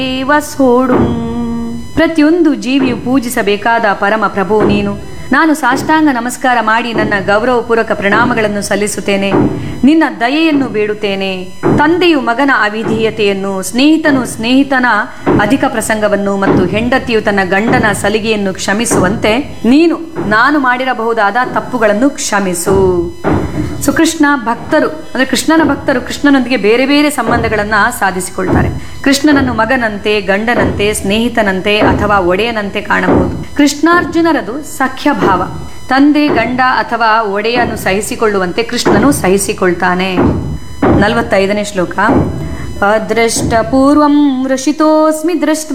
ದೇವ ಸೋಡು ಪ್ರತಿಯೊಂದು ಜೀವಿಯು ಪೂಜಿಸಬೇಕಾದ ಪರಮ ಪ್ರಭು ನೀನು ನಾನು ಸಾಷ್ಟಾಂಗ ನಮಸ್ಕಾರ ಮಾಡಿ ನನ್ನ ಗೌರವಪೂರ್ವಕ ಪ್ರಣಾಮಗಳನ್ನು ಸಲ್ಲಿಸುತ್ತೇನೆ ನಿನ್ನ ದಯೆಯನ್ನು ಬೇಡುತ್ತೇನೆ ತಂದೆಯು ಮಗನ ಅವಿಧೀಯತೆಯನ್ನು ಸ್ನೇಹಿತನು ಸ್ನೇಹಿತನ ಅಧಿಕ ಪ್ರಸಂಗವನ್ನು ಮತ್ತು ಹೆಂಡತಿಯು ತನ್ನ ಗಂಡನ ಸಲಿಗೆಯನ್ನು ಕ್ಷಮಿಸುವಂತೆ ನೀನು ನಾನು ಮಾಡಿರಬಹುದಾದ ತಪ್ಪುಗಳನ್ನು ಕ್ಷಮಿಸು ಸೊ ಕೃಷ್ಣ ಭಕ್ತರು ಅಂದ್ರೆ ಕೃಷ್ಣನ ಭಕ್ತರು ಕೃಷ್ಣನೊಂದಿಗೆ ಬೇರೆ ಬೇರೆ ಸಂಬಂಧಗಳನ್ನ ಸಾಧಿಸಿಕೊಳ್ತಾರೆ ಕೃಷ್ಣನನ್ನು ಮಗನಂತೆ ಗಂಡನಂತೆ ಸ್ನೇಹಿತನಂತೆ ಅಥವಾ ಒಡೆಯನಂತೆ ಕಾಣಬಹುದು ಕೃಷ್ಣಾರ್ಜುನರದು ಸಖ್ಯ ಭಾವ ತಂದೆ ಗಂಡ ಅಥವಾ ಒಡೆಯನ್ನು ಸಹಿಸಿಕೊಳ್ಳುವಂತೆ ಕೃಷ್ಣನು ಸಹಿಸಿಕೊಳ್ತಾನೆ ನಲವತ್ತೈದನೇ ಶ್ಲೋಕ ಅದೃಷ್ಟ ಪೂರ್ವಂ ವೃಷಿತೋಸ್ಮಿ ದೃಷ್ಟ